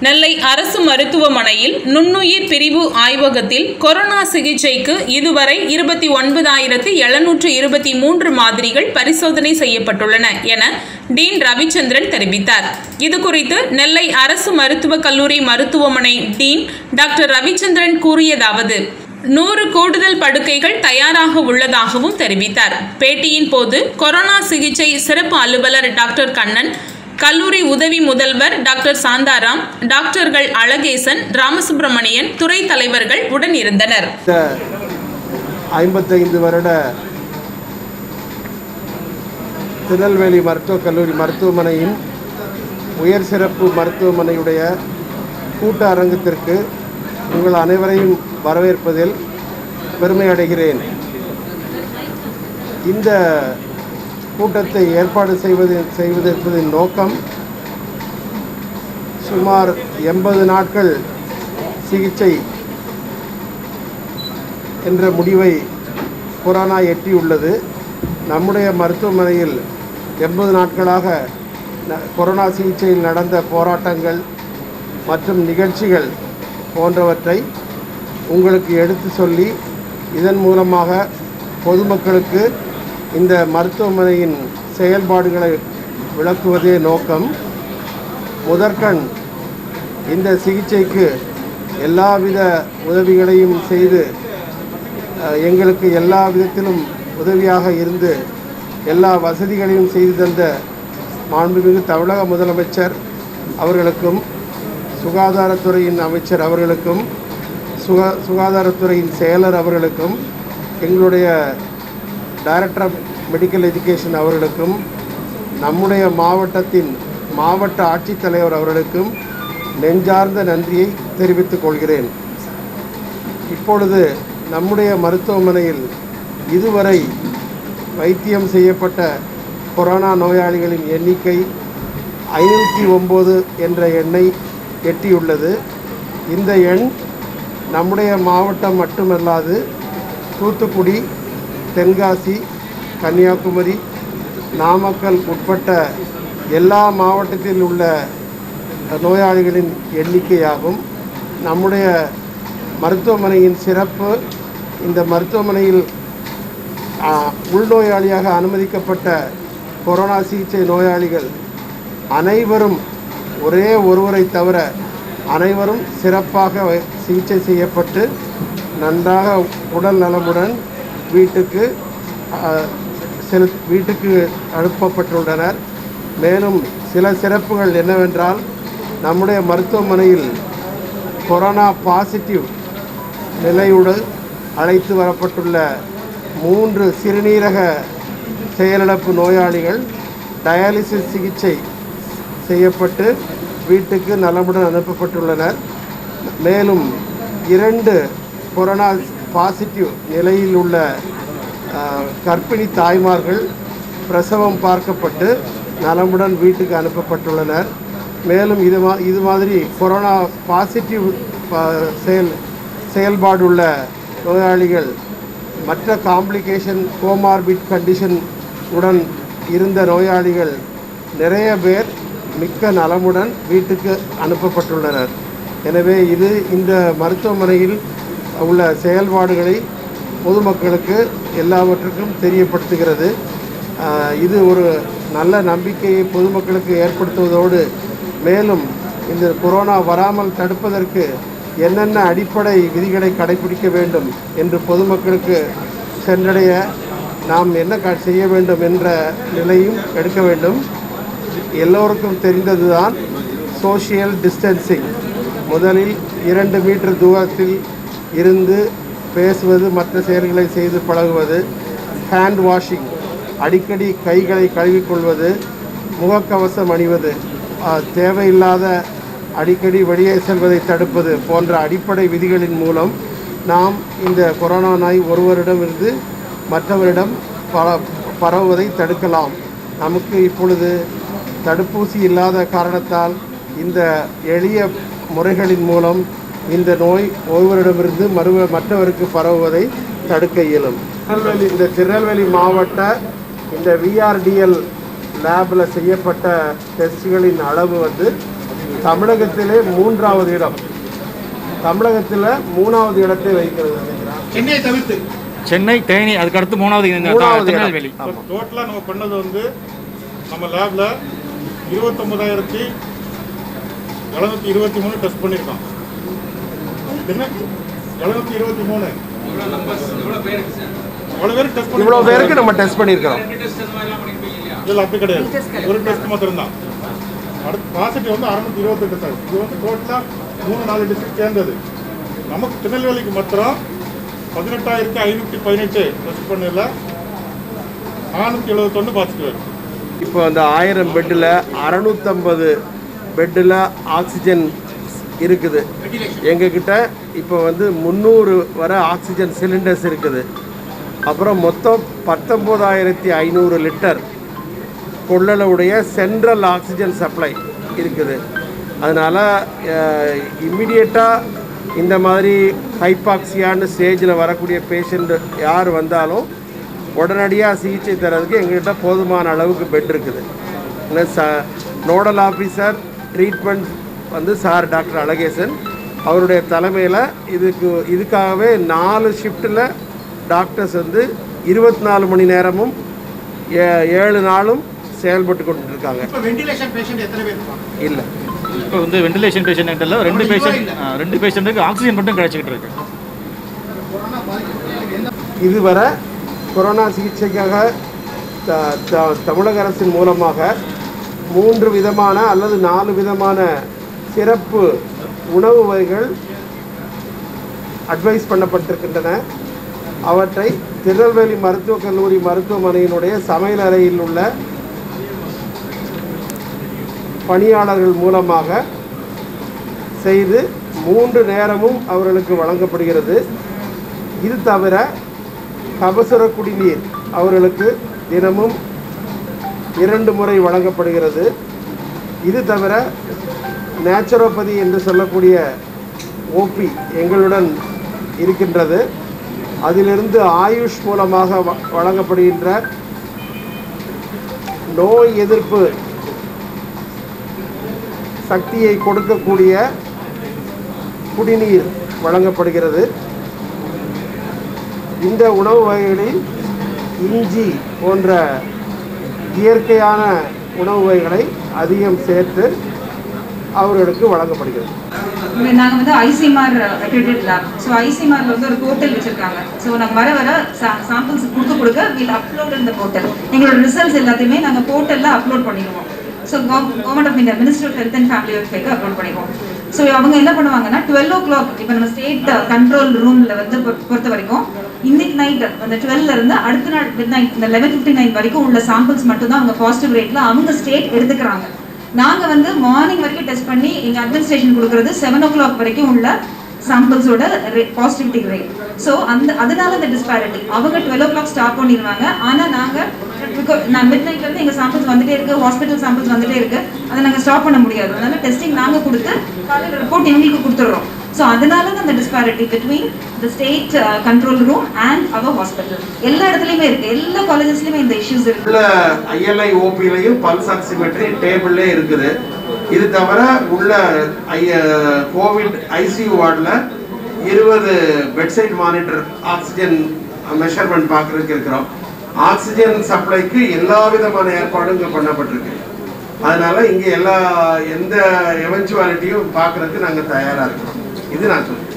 நெல்லை அரசு மருத்துவமனையில் நுண்ணுயிர் பிரிவு ஆய்வகத்தில் கொரோனா சிகிச்சைக்கு இதுவரை இருபத்தி ஒன்பதாயிரத்து எழுநூற்று இருபத்தி மூன்று மாதிரிகள் பரிசோதனை செய்யப்பட்டுள்ளன என டீன் ரவிச்சந்திரன் தெரிவித்தார் இதுகுறித்து நெல்லை அரசு மருத்துவக் கல்லூரி மருத்துவமனை டீன் டாக்டர் ரவிச்சந்திரன் கூறியதாவது நூறு கூடுதல் படுக்கைகள் தயாராக உள்ளதாகவும் தெரிவித்தார் பேட்டியின் போது கொரோனா சிகிச்சை சிறப்பு அலுவலர் டாக்டர் கண்ணன் கல்லூரி உதவி முதல்வர் டாக்டர் சாந்தாராம் டாக்டர்கள் அழகேசன் ராமசுப்பிரமணியன் துறை தலைவர்கள் உடன் இருந்தனர் இந்த ஐம்பத்தைந்து வருட திருநெல்வேலி மருத்துவக் கல்லூரி மருத்துவமனையின் உயர் சிறப்பு மருத்துவமனையுடைய கூட்ட அரங்கத்திற்கு உங்கள் அனைவரையும் வரவேற்பதில் பெருமை அடைகிறேன் இந்த கூட்டத்தை ஏற்பாடு செய்வது செய்வதற்கதின் நோக்கம் சுமார் எண்பது நாட்கள் சிகிச்சை என்ற முடிவை கொரோனா எட்டியுள்ளது நம்முடைய மருத்துவமனையில் எண்பது நாட்களாக ந- கொரோனா சிகிச்சையில் நடந்த போராட்டங்கள் மற்றும் நிகழ்ச்சிகள் போன்றவற்றை உங்களுக்கு எடுத்து சொல்லி இதன் மூலமாக பொதுமக்களுக்கு இந்த மருத்துவமனையின் செயல்பாடுகளை விளக்குவதே நோக்கம் முதற்கண் இந்த சிகிச்சைக்கு எல்லாவித உதவிகளையும் செய்து அஹ், எங்களுக்கு எல்லா விதத்திலும் உதவியாக இருந்து எல்லா வசதிகளையும் செய்து தந்த மாண்புமிகு தமிழக முதலமைச்சர் அவர்களுக்கும் சுகாதாரத்துறையின் அமைச்சர் அவர்களுக்கும் சுகா சுகாதாரத்துறையின் செயலர் அவர்களுக்கும் எங்களுடைய டைரக்டர் ஆஃப் மெடிக்கல் எஜுகேஷன் அவர்களுக்கும் நம்முடைய மாவட்டத்தின் மாவட்ட ஆட்சித்தலைவர் அவர்களுக்கும் நெஞ்சார்ந்த நன்றியை தெரிவித்துக் கொள்கிறேன் இப்பொழுது நம்முடைய மருத்துவமனையில் இதுவரை வைத்தியம் செய்யப்பட்ட கொரோனா நோயாளிகளின் எண்ணிக்கை ஐநூற்றி ஒம்பது என்ற எண்ணை எட்டியுள்ளது இந்த எண் நம்முடைய மாவட்டம் மட்டுமல்லாது தூத்துக்குடி தென்காசி கன்னியாகுமரி நாமக்கல் உட்பட்ட எல்லா மாவட்டத்தில் உள்ள நோயாளிகளின் எண்ணிக்கையாகும் நம்முடைய மருத்துவமனையின் சிறப்பு இந்த மருத்துவமனையில் ஆ, உள்நோயாளியாக அனுமதிக்கப்பட்ட கொரோனா சிகிச்சை நோயாளிகள் அனைவரும் ஒரே ஒருவரை தவிர அனைவரும் சிறப்பாக வை- சிகிச்சை செய்யப்பட்டு நன்றாக உடல் நலமுடன் வீட்டுக்கு ஆ, செலு வீட்டுக்கு அனுப்பப்பட்டுள்ளனர் மேலும் சில சிறப்புகள் என்னவென்றால் நம்முடைய மருத்துவமனையில் கொரோனா பாசிட்டிவ் நிலையுடன் அழைத்து வரப்பட்டுள்ள மூன்று சிறுநீரக செயலிழப்பு நோயாளிகள் டயாலிசிஸ் சிகிச்சை செய்யப்பட்டு வீட்டுக்கு நலமுடன் அனுப்பப்பட்டுள்ளனர் மேலும் இரண்டு கொரோனா பாசிட்டிவ் நிலையில் உள்ள ஆஹ், கர்ப்பிணி தாய்மார்கள் பிரசவம் பார்க்கப்பட்டு நலமுடன் வீட்டுக்கு அனுப்பப்பட்டுள்ளனர் மேலும் இது மா இது மாதிரி கொரோனா பாசிட்டிவ் ப- செயல் செயல்பாடுள்ள நோயாளிகள் மற்ற காம்ப்ளிகேஷன் கோமார்பிட் கண்டிஷன் உடன் இருந்த நோயாளிகள் நிறைய பேர் மிக்க நலமுடன் வீட்டுக்கு அனுப்பப்பட்டுள்ளனர் எனவே இது இந்த மருத்துவமனையில் உள்ள செயல்பாடுகளை பொதுமக்களுக்கு எல்லாவற்றுக்கும் தெரியப்படுத்துகிறது ஆஹ் இது ஒரு நல்ல நம்பிக்கையை பொதுமக்களுக்கு ஏற்படுத்துவதோடு மேலும் இந்த கொரோனா வராமல் தடுப்பதற்கு என்னென்ன அடிப்படை விதிகளை கடைபிடிக்க வேண்டும் என்று பொதுமக்களுக்கு சென்றடைய நாம் என்ன க- செய்ய வேண்டும் என்ற நிலையும் எடுக்க வேண்டும் எல்லோருக்கும் தெரிந்ததுதான் சோஷியல் டிஸ்டன்சிங் முதலில் இரண்டு மீட்டர் தூரத்தில் இருந்து பேசுவது மற்ற செயல்களை செய்து பழகுவது ஹேண்ட் வாஷிங் அடிக்கடி கைகளை கழுவிக்கொள்வது முகக்கவசம் அணிவது ஆ, தேவையில்லாத அடிக்கடி வெளியே செல்வதை தடுப்பது போன்ற அடிப்படை விதிகளின் மூலம் நாம் இந்த கொரோனா நோய் ஒருவரிடமிருந்து மற்றவரிடம் பர பரவுவதை தடுக்கலாம் நமக்கு இப்பொழுது தடுப்பூசி இல்லாத காரணத்தால் இந்த எளிய முறைகளின் மூலம் இந்த நோய் ஒருவரிடமிருந்து மறுவ மற்றவருக்கு பரவுவதை தடுக்க இயலும் திருநெல்வேலி இந்த திருநெல்வேலி மாவட்ட இந்த விஆர்டிஎல் லேபில் செய்யப்பட்ட டெஸ்ட்களின் அளவு வந்து தமிழகத்திலே மூன்றாவது இடம் தமிழகத்தில் மூணாவது இடத்தை வைக்கிறது நினைக்கிறேன் சென்னையை தவிர்த்து சென்னை தேனி அதுக்கு அடுத்து மூணாவது இந்த மூணாவது இடம். திருநெல்வேலி ஆமா. டோட்டலாக நம்ம பண்ணது வந்து நம்ம லேபில் இருபத்தொம்பதாயிரத்தி எழுநூத்தி இருபத்தி மூணு டெஸ்ட் பண்ணியிருக்கோம் என்ன எழுநூத்தி இருபத்தி மூணு அவ்வளோ பேர் டெஸ்ட் இவ்வளோ பேருக்கு நம்ம டெஸ்ட் பண்ணியிருக்கிறோம் இல்லை அப்படி கிடையாது ஒரு டெஸ்ட் மாத்திரம்தான் அடுத்து பாசிட்டிவ் வந்து அறுநூத்தி இருபத்தெட்டு சார் இது வந்து டோட்டலாக மூணு நாலு டிஸ்ட்ரிக்ட் சேர்ந்தது நமக்கு திருநெல்வேலிக்கு மாத்திரம் பதினெட்டாயிரத்தி ஐநூற்றி பதினெட்டு டெஸ்ட் பண்ணல நானூற்றி எழுபத்தொன்று பாசிட்டிவ் இப்போ அந்த ஆயிரம் பெட்டில் அறநூற்றம்பது பெட்டில் ஆக்சிஜன் இருக்குது எங்ககிட்ட இப்போ வந்து முந்நூறு வர ஆக்சிஜன் சிலிண்டர்ஸ் இருக்குது அப்புறம் மொத்தம் பத்தொம்போதாயிரத்தி ஐநூறு லிட்டர் கொள்ளளவுடைய சென்ட்ரல் ஆக்சிஜன் சப்ளை இருக்குது அதனால் இம்மிடியட்டாக இந்த மாதிரி ஹைபாக்சியான்னு ஸ்டேஜில் வரக்கூடிய பேஷண்ட் யார் வந்தாலும் உடனடியாக சிகிச்சை தரதுக்கு எங்கள்கிட்ட போதுமான அளவுக்கு பெட் இருக்குது இல்லை ச நோடல் ஆஃபீஸர் ட்ரீட்மெண்ட் வந்து சார் டாக்டர் அழகேசன் அவருடைய தலைமையில் இதுக்கு இதுக்காகவே நாலு ஷிஃப்ட்டில் டாக்டர்ஸ் வந்து இருபத்தி நாலு மணி நேரமும் ஏ- ஏழு நாளும் செயல்பட்டு கொண்டு இருக்காங்க இப்போ வெண்டிலேஷன் பேஷண்ட் எத்தனை பேர் இருப்பாங்க இல்லை இப்போ வந்து வெண்டிலேஷன் பேஷண்ட் இல்லை ரெண்டு பேஷண்ட் ரெண்டு பேஷண்ட்டுக்கு ஆக்சிஜன் மட்டும் கிடைச்சிக்கிட்டு இருக்கு இதுவரை கொரோனா சிகிச்சைக்காக த- த- தமிழக அரசின் மூலமாக மூன்று விதமான அல்லது நாலு விதமான சிறப்பு உணவு வகைகள் அட்வைஸ் பண்ணப்பட்டிருக்கின்றன அவற்றை திருநெல்வேலி மருத்துவக் கல்லூரி மருத்துவமனையினுடைய சமையல் அறையில் உள்ள பணியாளர்கள் மூலமாக செய்து மூன்று நேரமும் அவர்களுக்கு வழங்கப்படுகிறது இது தவிர கபசுர குடிநீர் அவர்களுக்கு தினமும் இரண்டு முறை வழங்கப்படுகிறது இது தவிர நேச்சுரோபதி என்று சொல்லக்கூடிய ஓபி எங்களுடன் இருக்கின்றது அதிலிருந்து ஆயுஷ் மூலமாக வ- வழங்கப்படுகின்ற நோய் எதிர்ப்பு சக்தியை கொடுக்கக்கூடிய குடிநீர் வழங்கப்படுகிறது இந்த உணவு வகைகளில் இஞ்சி போன்ற இயற்கையான உணவு வகைகளை அதிகம் சேர்த்து அவர்களுக்கு வழங்கப்படுகிறது நாங்கள் வந்து ஐசிமார் அக்ரிடேட் லேப் ஸோ ஐசிமாரில் வந்து ஒரு போர்ட்டல் வச்சுருக்காங்க ஸோ நாங்கள் வர வர சாம்பிள்ஸ் கொடுக்க கொடுக்க வில் அப்லோட் இந்த போர்ட்டல் எங்களோட ரிசல்ட்ஸ் எல்லாத்தையுமே நாங்கள் போர்ட்டலில் அப்லோட் பண்ணிடுவோம் so government of India ministry of health and family வெல்ஃபேருக்கு அப்லோட் பண்ணிடுவோம் ஸோ அவங்க என்ன பண்ணுவாங்கன்னா டுவெல் ஓ கிளாக் இப்போ நம்ம ஸ்டேட் கண்ட்ரோல் ரூமில் வந்து பொ- பொறுத்த வரைக்கும் இன்னைக்கு நைட் அந்த 12 ல இருந்து அடுத்த நாள் மிட் நைட் இந்த லெவன் ஃபிஃப்டி நைன் வரைக்கும் உள்ள சாம்பிள்ஸ் மட்டும்தான் அவங்க பாசிட்டிவ் ரேட்ல அவங்க ஸ்டேட் எடுத்துக்கிறாங்க நாங்க வந்து மார்னிங் வரைக்கும் டெஸ்ட் பண்ணி எங்க அட்மினிஸ்ட்ரேஷன் கொடுக்கறது செவன் ஓ கிளாக் வரைக்கும் உள்ள சாம்பிள்ஸோட பாசிட்டிவிட்டி ரேட் ஸோ அந்த அதனால இந்த டிஸ்பாரிட்டி அவங்க டுவெல் ஓ கிளாக் ஸ்டாப் பண்ணிடுவாங்க ஆனா நாங்க because நான் மிட் நைட்ல இருந்து எங்க சாம்பிள்ஸ் வந்துட்டே இருக்கு ஹாஸ்பிட்டல் சாம்பிள்ஸ் வந்துட்டே இருக்கு அதை நாங்க ஸ்டாப் பண்ண முடியாது அதனால டெஸ்டிங் நாங்க கொடுத்து காலையில் ரிப்போர்ட் எங்களுக்கு கொடுத்துடுறோம் ஸோ அதனால தான் அந்த disparity between the state control room and our hospital எல்லா இடத்துலையுமே இருக்கு எல்லா காலேஜஸ்லயுமே இந்த இஷ்யூஸ் இருக்கு உள்ள ஐஎல்ஐ ஓபிலையும் பல்ஸ் ஆக்சிமெட்ரி டேபிள்லே இருக்குது இது தவிர உள்ள ஐ- கோவிட் ஐசியூ வார்டில் இருபது பெட்சைட் மானிட்டர் ஆக்சிஜன் மெஷர்மெண்ட் பார்க்கறதுக்கு இருக்கிறோம் ஆக்சிஜன் சப்ளைக்கு எல்லா விதமான ஏற்பாடும் இங்கே பண்ணப்பட்டிருக்கு அதனால இங்கே எல்லா எந்த எவென்ச்சுவாலிட்டியும் பார்க்கறதுக்கு நாங்கள் தயாராக இருக்கிறோம் இது நான் சொல்றேன்